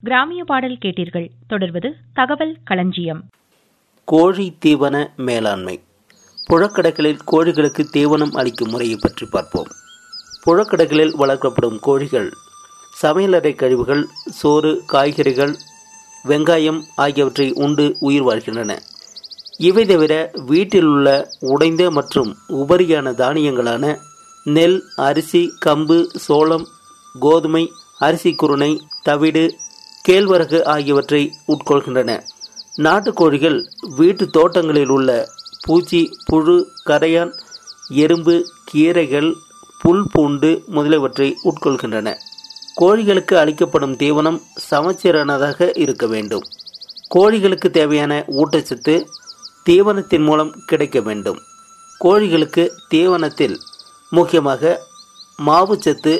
கிராமிய பாடல் கேட்டீர்கள் தொடர்வது தகவல் களஞ்சியம் கோழி தீவன மேலாண்மை புழக்கடைகளில் கோழிகளுக்கு தீவனம் அளிக்கும் முறையை பற்றி பார்ப்போம் புழக்கடைகளில் வளர்க்கப்படும் கோழிகள் சமையலறை கழிவுகள் சோறு காய்கறிகள் வெங்காயம் ஆகியவற்றை உண்டு உயிர் வாழ்கின்றன இவை தவிர வீட்டில் உள்ள உடைந்த மற்றும் உபரியான தானியங்களான நெல் அரிசி கம்பு சோளம் கோதுமை அரிசி குருணை தவிடு கேழ்வரகு ஆகியவற்றை உட்கொள்கின்றன நாட்டுக்கோழிகள் வீட்டு தோட்டங்களில் உள்ள பூச்சி புழு கரையான் எறும்பு கீரைகள் புல் பூண்டு முதலியவற்றை உட்கொள்கின்றன கோழிகளுக்கு அளிக்கப்படும் தீவனம் சமச்சீரானதாக இருக்க வேண்டும் கோழிகளுக்கு தேவையான ஊட்டச்சத்து தீவனத்தின் மூலம் கிடைக்க வேண்டும் கோழிகளுக்கு தீவனத்தில் முக்கியமாக மாவுச்சத்து